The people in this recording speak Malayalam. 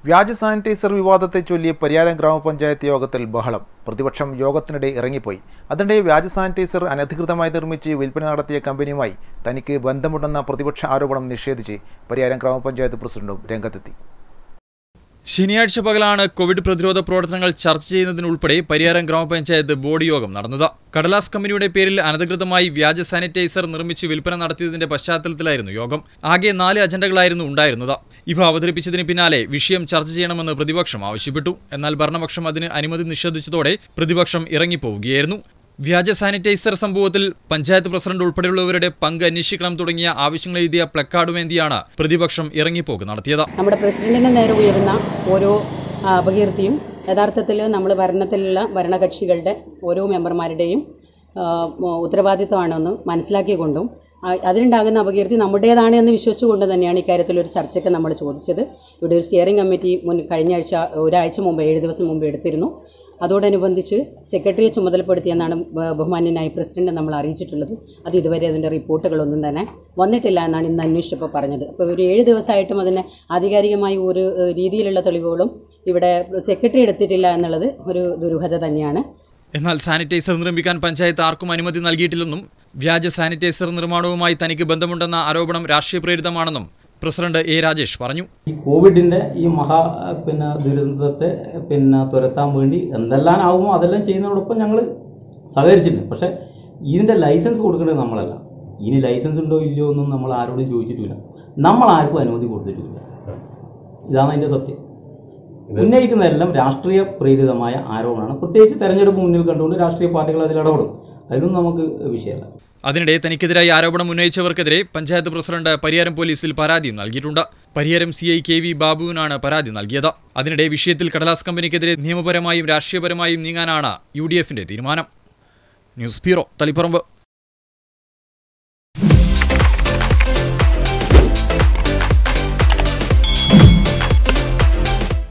വ്യാജ സാനിറ്റൈസർ വിവാദത്തെ ചൊല്ലി പരിയാരം ഗ്രാമപഞ്ചായത്ത് യോഗത്തിൽ ബഹളം പ്രതിപക്ഷം യോഗത്തിനിടെ ഇറങ്ങിപ്പോയി അതിനിടെ വ്യാജ സാനിറ്റൈസർ അനധികൃതമായി നിർമ്മിച്ച് വിൽപ്പന നടത്തിയ കമ്പനിയുമായി തനിക്ക് ബന്ധമുണ്ടെന്ന പ്രതിപക്ഷ ആരോപണം നിഷേധിച്ച് പരിയാരം ഗ്രാമപഞ്ചായത്ത് പ്രസിഡന്റും രംഗത്തെത്തി ശനിയാഴ്ച പകലാണ് കോവിഡ് പ്രതിരോധ പ്രവർത്തനങ്ങൾ ചർച്ച ചെയ്യുന്നതിനുൾപ്പെടെ പരിയാരം ഗ്രാമപഞ്ചായത്ത് ബോർഡ് യോഗം നടന്നത് കടലാസ് കമ്പനിയുടെ പേരിൽ അനധികൃതമായി വ്യാജ സാനിറ്റൈസർ നിർമ്മിച്ച് വിൽപ്പന നടത്തിയതിന്റെ പശ്ചാത്തലത്തിലായിരുന്നു യോഗം ആകെ നാല് അജണ്ടകളായിരുന്നു ഉണ്ടായിരുന്നത് ഇവ അവതരിപ്പിച്ചതിന് പിന്നാലെ വിഷയം ചർച്ച ചെയ്യണമെന്ന് പ്രതിപക്ഷം ആവശ്യപ്പെട്ടു എന്നാൽ ഭരണപക്ഷം അതിന് അനുമതി നിഷേധിച്ചതോടെ പ്രതിപക്ഷം ഇറങ്ങിപ്പോവുകയായിരുന്നു വ്യാജ സാനിറ്റൈസർ സംഭവത്തിൽ പഞ്ചായത്ത് പ്രസിഡന്റ് ഉൾപ്പെടെയുള്ളവരുടെ പങ്ക് അന്വേഷിക്കണം തുടങ്ങിയ ആവശ്യങ്ങൾ എഴുതിയ പ്ലക്കാർഡുമേന്തിയാണ് പ്രതിപക്ഷം ഇറങ്ങിപ്പോക്ക് നടത്തിയത് നമ്മുടെ പ്രസിഡന്റിന് നേരെ ഉയരുന്ന ഓരോ ആ, അപകീർത്തിയും യഥാർത്ഥത്തിൽ നമ്മൾ ഭരണത്തിലുള്ള ഭരണകക്ഷികളുടെ ഓരോ മെമ്പർമാരുടെയും ആ, മ- ഉത്തരവാദിത്വമാണെന്ന് മനസ്സിലാക്കിക്കൊണ്ടും ആ, അതിനുണ്ടാകുന്ന അപകീർത്തി നമ്മുടേതാണ് എന്ന് വിശ്വസിച്ചുകൊണ്ട് തന്നെയാണ് ഇക്കാര്യത്തിൽ ഒരു ചർച്ചയ്ക്ക് നമ്മൾ ചോദിച്ചത് ഇവിടെ ഒരു സ്റ്റിയറിംഗ് കമ്മിറ്റി മുൻ കഴിഞ്ഞ ആഴ്ച ഒരാഴ്ച മുമ്പ് ഏഴ് ദിവസം മുമ്പ് എടുത്തിരുന്നു അതോടനുബന്ധിച്ച് സെക്രട്ടറിയെ ചുമതലപ്പെടുത്തിയെന്നാണ് ബ- ബഹുമാന്യനായ പ്രസിഡന്റ് നമ്മൾ അറിയിച്ചിട്ടുള്ളത് അത് ഇതുവരെ അതിൻ്റെ റിപ്പോർട്ടുകളൊന്നും തന്നെ വന്നിട്ടില്ല എന്നാണ് ഇന്ന് അന്വേഷിച്ചപ്പോൾ പറഞ്ഞത് അപ്പോൾ ഒരു ഏഴ് ദിവസമായിട്ടും അതിന് ആധികാരികമായി ഒരു ഏഹ്, രീതിയിലുള്ള തെളിവുകളും ഇവിടെ സെക്രട്ടറി എടുത്തിട്ടില്ല എന്നുള്ളത് ഒരു ദുരൂഹത തന്നെയാണ് എന്നാൽ സാനിറ്റൈസർ നിർമ്മിക്കാൻ പഞ്ചായത്ത് ആർക്കും അനുമതി നൽകിയിട്ടില്ലെന്നും വ്യാജ സാനിറ്റൈസർ നിർമ്മാണവുമായി തനിക്ക് ബന്ധമുണ്ടെന്ന ആരോപണം രാഷ്ട്രീയ പ്രേരിതമാണെന്നും പ്രസിഡന്റ് എ രാജേഷ് പറഞ്ഞു ഈ കോവിഡിൻ്റെ ഈ മഹാ പിന്നെ ദുരന്തത്തെ പിന്നെ തുരത്താൻ വേണ്ടി എന്തെല്ലാം ആകുമോ അതെല്ലാം ചെയ്യുന്നതോടൊപ്പം ഞങ്ങൾ സഹകരിച്ചിട്ടുണ്ട് പക്ഷേ ഇതിൻ്റെ ലൈസൻസ് കൊടുക്കേണ്ടത് നമ്മളല്ല ഇനി ലൈസൻസ് ഉണ്ടോ ഇല്ലയോ ഒന്നും നമ്മൾ ആരോടും ചോദിച്ചിട്ടില്ല നമ്മൾ ആർക്കും അനുമതി കൊടുത്തിട്ടില്ല ഇതാണ് അതിൻ്റെ സത്യം ഉന്നയിക്കുന്നതെല്ലാം രാഷ്ട്രീയ പ്രേരിതമായ ആരോപണമാണ് പ്രത്യേകിച്ച് തെരഞ്ഞെടുപ്പ് മുന്നിൽ കണ്ടുകൊണ്ട് രാഷ്ട്രീയ പാർട്ടികൾ അതിൽ ഇടപെടും അതിലൊന്നും നമുക്ക് വിഷയമല്ല അതിനിടെ തനിക്കെതിരായി ആരോപണം ഉന്നയിച്ചവർക്കെതിരെ പഞ്ചായത്ത് പ്രസിഡന്റ് പരിയാരം പോലീസിൽ പരാതിയും നൽകിയിട്ടുണ്ട് Pariyaram C I K V ബാബുവിനാണ് പരാതി നൽകിയത് അതിനിടെ വിഷയത്തിൽ കടലാസ് കമ്പനിക്കെതിരെ നിയമപരമായും രാഷ്ട്രീയപരമായും നീങ്ങാനാണ് യു ഡി എഫിന്റെ തീരുമാനം ന്യൂസ് ബ്യൂറോ തളിപ്പറമ്പ്